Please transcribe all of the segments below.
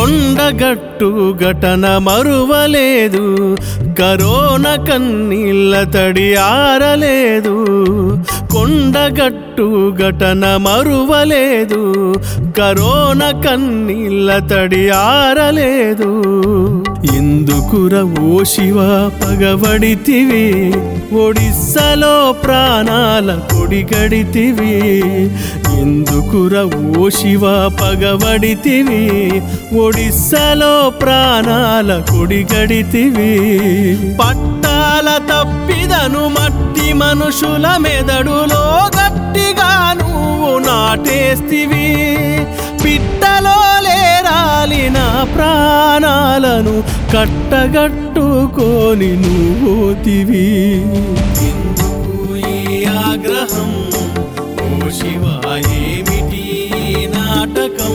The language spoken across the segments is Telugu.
కొండగట్టు ఘటన మరువలేదు కరోనా కన్నీళ్ళ తడి ఆరలేదు కొండగట్టు ఘటన మరువలేదు కరోనా కన్నీళ్ళ తడి ఆరలేదు ఎందుకుర ఓ శివ పగబడితివి ఒడిస్సలో ప్రాణాల కొడిగడితివి ఎందుకుర ఓ శివ పగబడితివి ఒడిస్సలో ప్రాణాల కొడిగడితివి పట్టాల తప్పిదను మట్టి మనుషుల మెదడులో గట్టిగా నువ్వు నాటేస్తివి పిట్టలో లేరాలిన ప్రాణాలను కట్టగట్టుకొని నువ్వుతివి ఎందుకు ఈ ఆగ్రహం ఓ శివ ఏమిటి ఈ నాటకం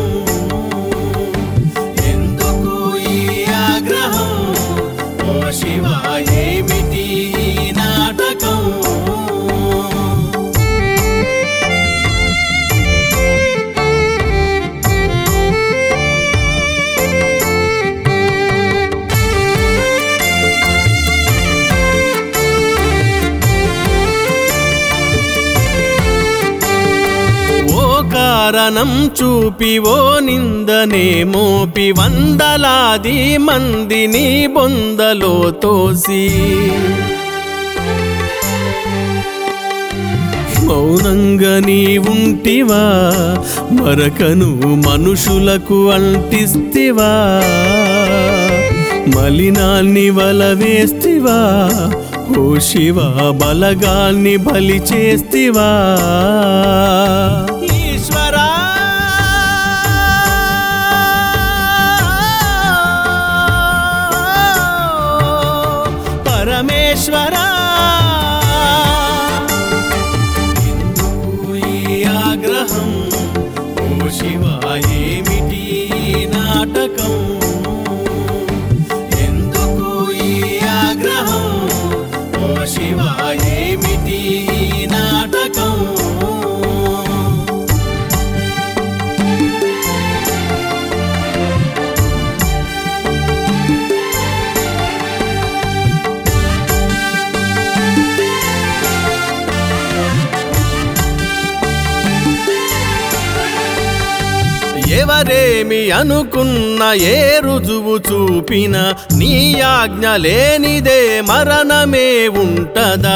ఎందుకు ఈ ఆగ్రహం ఓ శివ ఏమిటి ఈ నాటకం ఓ కారణం చూపి ఓ నిందనే మోపి వందలాది మందిని బొందలో తోసి మౌనంగా నీ ఉంటివా మరకను మనుషులకు అంటిస్తివా మలినాన్ని వలవేస్తివా ఓ శివ బలగాన్ని బలి చేస్తివా ఈశ్వరా పరమేశ్వరా ఎందుకు ఈ ఆగ్రహం ఓ శివ ఏమిటి ఈ నాటకం ఎందుకు ఈ ఆగ్రహం ఓ శివ ఏమిటి ఈ నాటకం ఎవరేమి అనుకున్న ఏ రుజువు చూపిన నీ ఆజ్ఞ లేనిదే మరణమే ఉంటదా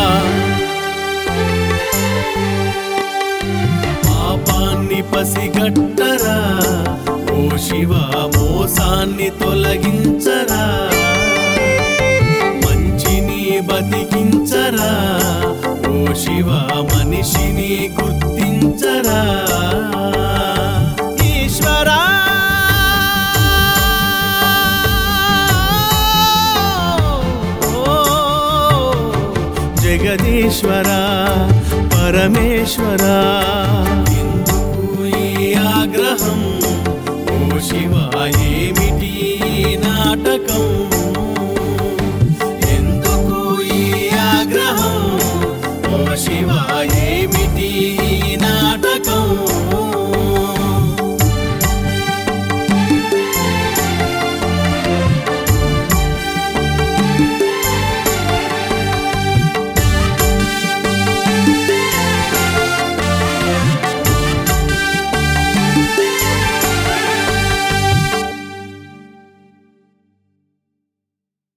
పాపాన్ని పసిగట్టరా ఓ శివ మోసాన్ని తొలగించరా మంచిని బతికించరా ఓ శివ మనిషిని గుర్తించరా ఈశ్వరా జగదీశ్వర పరమేశ్వరా